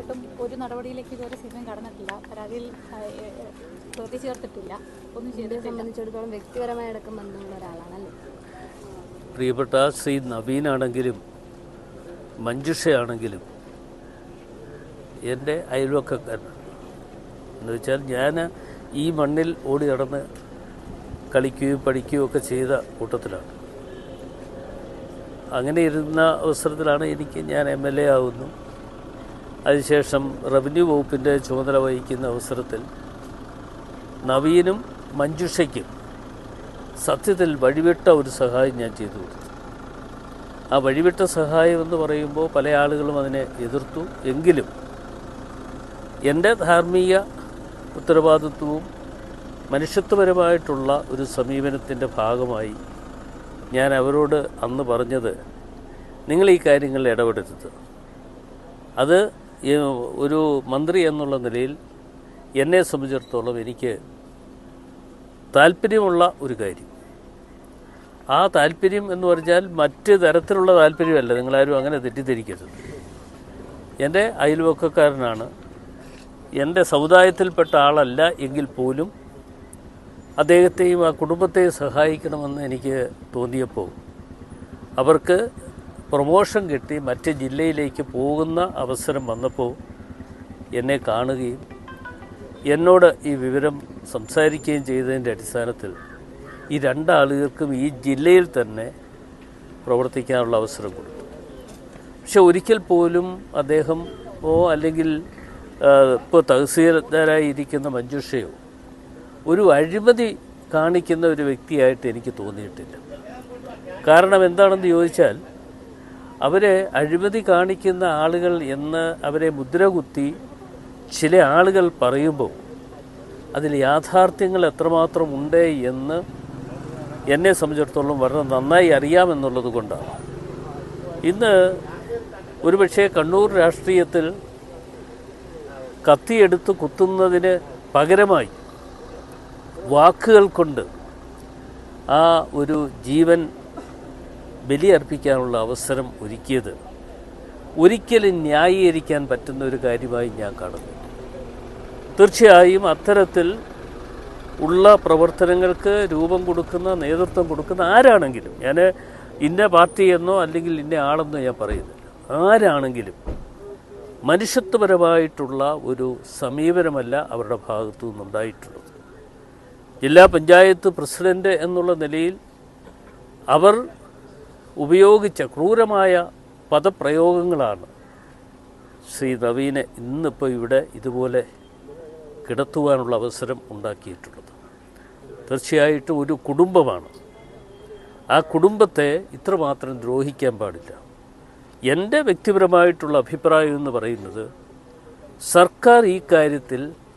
വർഷമായിട്ടും ഒരു നടപടിയിലേക്ക് ഇതുവരെ സിനിമ കടന്നിട്ടില്ല പരാതിയിൽ ആ, ഏ, ഏ, പ്രതി ചേർത്തിട്ടില്ല ഒന്നും ഇതിനെ ചെയ്തിട്ടില്ല സംബന്ധിച്ചിടത്തോളം വ്യക്തിപരമായ അടക്കം ബന്ധമുള്ള ഒരാളാണല്ലേ പ്രിയപ്പെട്ട ശ്രീ നവീനാണെങ്കിലും മഞ്ജുഷയാണെങ്കിലും എൻ്റെ അയൽവക്കക്കാരനാണ് എന്ന് വെച്ചാൽ ഞാൻ ഈ മണ്ണിൽ ഓടി നടന്ന് കളിക്കുകയും പഠിക്കുകയും ഒക്കെ ചെയ്ത കൂട്ടത്തിലാണ് അങ്ങനെ ഇരുന്ന അവസരത്തിലാണ് എനിക്ക് ഞാൻ എം എൽ എ ആവുന്നു അതിനുശേഷം റവന്യൂ വകുപ്പിൻ്റെ ചുമതല വഹിക്കുന്ന അവസരത്തിൽ നവീനും മഞ്ജുഷയ്ക്കും സത്യത്തിൽ വഴിവിട്ട ഒരു സഹായം ഞാൻ ചെയ്തു കൊടുത്തു ആ വഴിവിട്ട സഹായം എന്ന് പറയുമ്പോൾ പല ആളുകളും അതിനെ എതിർത്തു എങ്കിലും എൻ്റെ ധാർമ്മിക ഉത്തരവാദിത്വവും മനുഷ്യത്വപരമായിട്ടുള്ള ഒരു സമീപനത്തിൻ്റെ ഭാഗമായി ഞാൻ അവരോട് അന്ന് പറഞ്ഞത് നിങ്ങൾ ഈ കാര്യങ്ങളിൽ ഇടപെടരുത് അത് ഈ ഒരു മന്ത്രി എന്നുള്ള നിലയിൽ എന്നെ സംബന്ധിച്ചിടത്തോളം എനിക്ക് താല്പര്യമുള്ള ഒരു കാര്യം ആ താല്പര്യം എന്ന് പറഞ്ഞാൽ മറ്റ് തരത്തിലുള്ള താല്പര്യമല്ല നിങ്ങളാരും അങ്ങനെ തെറ്റിദ്ധരിക്കരുത് എൻ്റെ അയൽവക്കക്കാരനാണ് എൻ്റെ സമുദായത്തിൽപ്പെട്ട ആളല്ല എങ്കിൽ പോലും അദ്ദേഹത്തെയും ആ കുടുംബത്തെയും സഹായിക്കണമെന്ന് എനിക്ക് തോന്നിയപ്പോൾ അവർക്ക് പ്രൊമോഷൻ കിട്ടി മറ്റ് ജില്ലയിലേക്ക് പോകുന്ന അവസരം വന്നപ്പോൾ എന്നെ കാണുകയും എന്നോട് ഈ വിവരം സംസാരിക്കുകയും ചെയ്തതിൻ്റെ അടിസ്ഥാനത്തിൽ ഈ രണ്ടാളുകൾക്കും ഈ ജില്ലയിൽ തന്നെ പ്രവർത്തിക്കാനുള്ള അവസരം കൊടുത്തു പക്ഷെ ഒരിക്കൽ പോലും അദ്ദേഹം ഓ അല്ലെങ്കിൽ ഇപ്പോൾ തഹസീൽദാരായി ഇരിക്കുന്ന മഞ്ജുഷയോ ഒരു അഴിമതി കാണിക്കുന്ന ഒരു വ്യക്തിയായിട്ട് എനിക്ക് തോന്നിയിട്ടില്ല കാരണം എന്താണെന്ന് ചോദിച്ചാൽ അവരെ അഴിമതി കാണിക്കുന്ന ആളുകൾ എന്ന് അവരെ മുദ്ര കുത്തി ചില ആളുകൾ പറയുമ്പോൾ അതിൽ യാഥാർത്ഥ്യങ്ങൾ എത്രമാത്രം ഉണ്ട് എന്ന് എന്നെ സംബന്ധിച്ചിടത്തോളം വളരെ നന്നായി അറിയാമെന്നുള്ളത് കൊണ്ടാണ് ഇന്ന് ഒരുപക്ഷെ കണ്ണൂർ രാഷ്ട്രീയത്തിൽ കത്തിയെടുത്ത് കുത്തുന്നതിന് പകരമായി വാക്കുകൾ കൊണ്ട് ആ ഒരു ജീവൻ ബലിയർപ്പിക്കാനുള്ള അവസരം ഒരുക്കിയത് ഒരിക്കലും ന്യായീകരിക്കാൻ പറ്റുന്ന ഒരു കാര്യമായി ഞാൻ കാണുന്നു തീർച്ചയായും അത്തരത്തിൽ ഉള്ള പ്രവർത്തനങ്ങൾക്ക് രൂപം കൊടുക്കുന്ന നേതൃത്വം കൊടുക്കുന്ന ആരാണെങ്കിലും ഞാൻ ഇന്ന പാർട്ടി എന്നോ അല്ലെങ്കിൽ ഇന്ന ആളെന്നോ ഞാൻ പറയുന്നില്ല ആരാണെങ്കിലും മനുഷ്യത്വപരമായിട്ടുള്ള ഒരു സമീപനമല്ല അവരുടെ ഭാഗത്തു നിന്നുണ്ടായിട്ടുള്ളത് ജില്ലാ പഞ്ചായത്ത് പ്രസിഡന്റ് എന്നുള്ള നിലയിൽ അവർ ഉപയോഗിച്ച ക്രൂരമായ പദപ്രയോഗങ്ങളാണ് ശ്രീ നവീനെ ഇന്നിപ്പോൾ ഇവിടെ ഇതുപോലെ കിടത്തുവാനുള്ള അവസരം ഉണ്ടാക്കിയിട്ടുള്ളത് തീർച്ചയായിട്ടും ഒരു കുടുംബമാണ് ആ കുടുംബത്തെ ഇത്രമാത്രം ദ്രോഹിക്കാൻ പാടില്ല എൻ്റെ വ്യക്തിപരമായിട്ടുള്ള അഭിപ്രായം എന്ന് പറയുന്നത് സർക്കാർ ഈ കാര്യത്തിൽ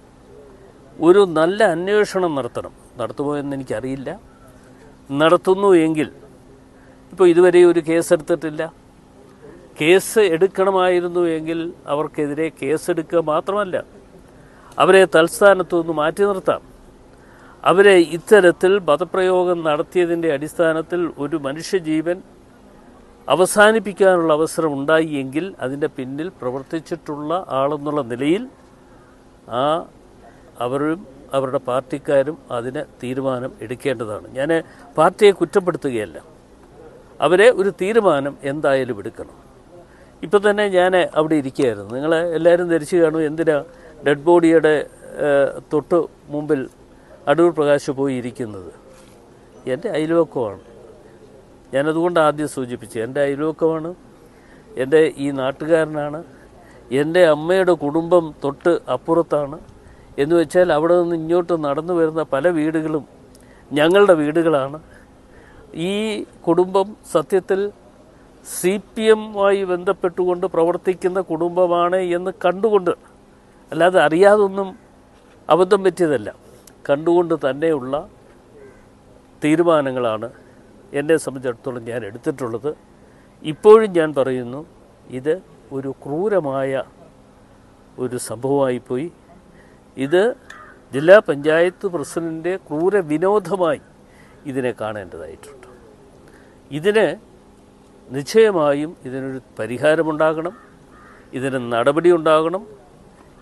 ഒരു നല്ല അന്വേഷണം നടത്തണം നടത്തുമോ എന്ന് എനിക്കറിയില്ല നടത്തുന്നു എങ്കിൽ ഇപ്പോൾ ഇതുവരെ ഒരു കേസെടുത്തിട്ടില്ല കേസ് എടുക്കണമായിരുന്നു എങ്കിൽ അവർക്കെതിരെ കേസെടുക്കുക മാത്രമല്ല അവരെ തൽസ്ഥാനത്തു നിന്ന് മാറ്റി നിർത്താം അവരെ ഇത്തരത്തിൽ പദപ്രയോഗം നടത്തിയതിൻ്റെ അടിസ്ഥാനത്തിൽ ഒരു മനുഷ്യജീവൻ അവസാനിപ്പിക്കാനുള്ള അവസരം ഉണ്ടായി എങ്കിൽ അതിൻ്റെ പിന്നിൽ പ്രവർത്തിച്ചിട്ടുള്ള ആളെന്നുള്ള നിലയിൽ ആ അവരും അവരുടെ പാർട്ടിക്കാരും അതിന് തീരുമാനം എടുക്കേണ്ടതാണ് ഞാൻ പാർട്ടിയെ കുറ്റപ്പെടുത്തുകയല്ല അവരെ ഒരു തീരുമാനം എന്തായാലും എടുക്കണം ഇപ്പം തന്നെ ഞാൻ അവിടെ ഇരിക്കുകയായിരുന്നു നിങ്ങൾ എല്ലാവരും ധരിച്ചു കാണും എന്തിനാ ഡെഡ് ബോഡിയുടെ ഏഹ്, തൊട്ട് മുമ്പിൽ അടൂർ പ്രകാശ് പോയി ഇരിക്കുന്നത് എൻ്റെ അയൽവക്കമാണ് ഞാനതുകൊണ്ട് ആദ്യം സൂചിപ്പിച്ചു എൻ്റെ അയൽവക്കമാണ് എൻ്റെ ഈ നാട്ടുകാരനാണ് എൻ്റെ അമ്മയുടെ കുടുംബം തൊട്ട് അപ്പുറത്താണ് എന്ന് വെച്ചാൽ അവിടെ നിന്ന് ഇങ്ങോട്ട് നടന്നു വരുന്ന പല വീടുകളും ഞങ്ങളുടെ വീടുകളാണ് ഈ കുടുംബം സത്യത്തിൽ സി പി എമ്മുമായി ബന്ധപ്പെട്ടുകൊണ്ട് പ്രവർത്തിക്കുന്ന കുടുംബമാണ് എന്ന് കണ്ടുകൊണ്ട് അല്ലാതെ അറിയാതൊന്നും അബദ്ധം പറ്റിയതല്ല കണ്ടുകൊണ്ട് തന്നെയുള്ള തീരുമാനങ്ങളാണ് എന്നെ സംബന്ധിച്ചിടത്തോളം ഞാൻ എടുത്തിട്ടുള്ളത് ഇപ്പോഴും ഞാൻ പറയുന്നു ഇത് ഒരു ക്രൂരമായ ഒരു സംഭവമായിപ്പോയി ഇത് ജില്ലാ പഞ്ചായത്ത് പ്രസിഡൻ്റെ ക്രൂര വിനോദമായി ഇതിനെ കാണേണ്ടതായിട്ടുണ്ട് ഇതിന് നിശ്ചയമായും ഇതിനൊരു പരിഹാരമുണ്ടാകണം ഇതിന് നടപടി ഉണ്ടാകണം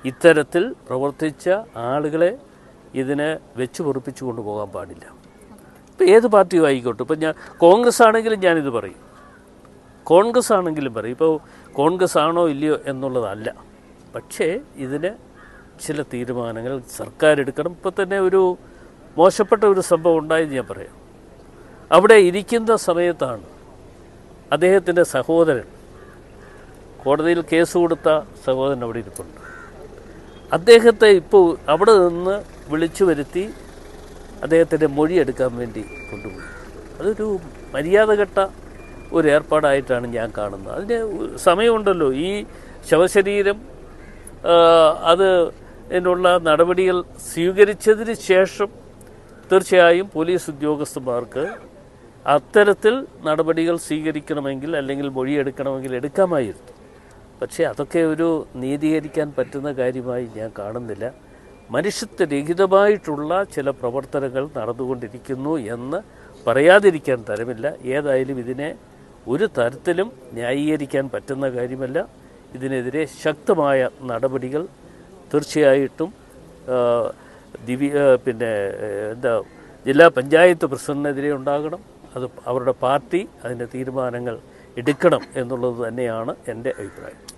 ഇത്തരത്തിൽ പ്രവർത്തിച്ച ആളുകളെ ഇതിനെ വെച്ച് പൊറിപ്പിച്ചു കൊണ്ടുപോകാൻ പാടില്ല ഇപ്പം ഏത് പാർട്ടിയും ആയിക്കോട്ടെ ഇപ്പം ഞാൻ കോൺഗ്രസ് ആണെങ്കിലും ഞാനിത് പറയും കോൺഗ്രസ് ആണെങ്കിലും പറയും ഇപ്പോൾ കോൺഗ്രസ് ആണോ ഇല്ലയോ എന്നുള്ളതല്ല പക്ഷേ ഇതിന് ചില തീരുമാനങ്ങൾ സർക്കാർ എടുക്കണം ഇപ്പോൾ തന്നെ ഒരു മോശപ്പെട്ട ഒരു സംഭവം ഉണ്ടായെന്ന് ഞാൻ പറയാം അവിടെ ഇരിക്കുന്ന സമയത്താണ് അദ്ദേഹത്തിൻ്റെ സഹോദരൻ കോടതിയിൽ കേസ് കൊടുത്ത സഹോദരൻ അവിടെ ഇരിപ്പുണ്ട് അദ്ദേഹത്തെ ഇപ്പോൾ അവിടെ നിന്ന് വിളിച്ചു വരുത്തി അദ്ദേഹത്തിൻ്റെ മൊഴിയെടുക്കാൻ വേണ്ടി കൊണ്ടുപോയി അതൊരു മര്യാദഘട്ട ഒരു ഏർപ്പാടായിട്ടാണ് ഞാൻ കാണുന്നത് അതിന് സമയമുണ്ടല്ലോ ഈ ശവശരീരം ആ, അത് അതിനുള്ള നടപടികൾ സ്വീകരിച്ചതിന് ശേഷം തീർച്ചയായും പോലീസ് ഉദ്യോഗസ്ഥന്മാർക്ക് അത്തരത്തിൽ നടപടികൾ സ്വീകരിക്കണമെങ്കിൽ അല്ലെങ്കിൽ മൊഴിയെടുക്കണമെങ്കിൽ എടുക്കാമായിരുന്നു പക്ഷേ അതൊക്കെ ഒരു നീതീകരിക്കാൻ പറ്റുന്ന കാര്യമായി ഞാൻ കാണുന്നില്ല മനുഷ്യത്വരഹിതമായിട്ടുള്ള ചില പ്രവർത്തനങ്ങൾ നടന്നുകൊണ്ടിരിക്കുന്നു എന്ന് പറയാതിരിക്കാൻ തരമില്ല ഏതായാലും ഇതിനെ ഒരു തരത്തിലും ന്യായീകരിക്കാൻ പറ്റുന്ന കാര്യമല്ല ഇതിനെതിരെ ശക്തമായ നടപടികൾ തീർച്ചയായിട്ടും ആ, ദിവി ആ, പിന്നെ ഏ, എന്താ ജില്ലാ പഞ്ചായത്ത് പ്രസിഡന്റിനെതിരെ ഉണ്ടാകണം അത് അവരുടെ പാർട്ടി അതിൻ്റെ തീരുമാനങ്ങൾ എടുക്കണം എന്നുള്ളത് തന്നെയാണ് എൻ്റെ അഭിപ്രായം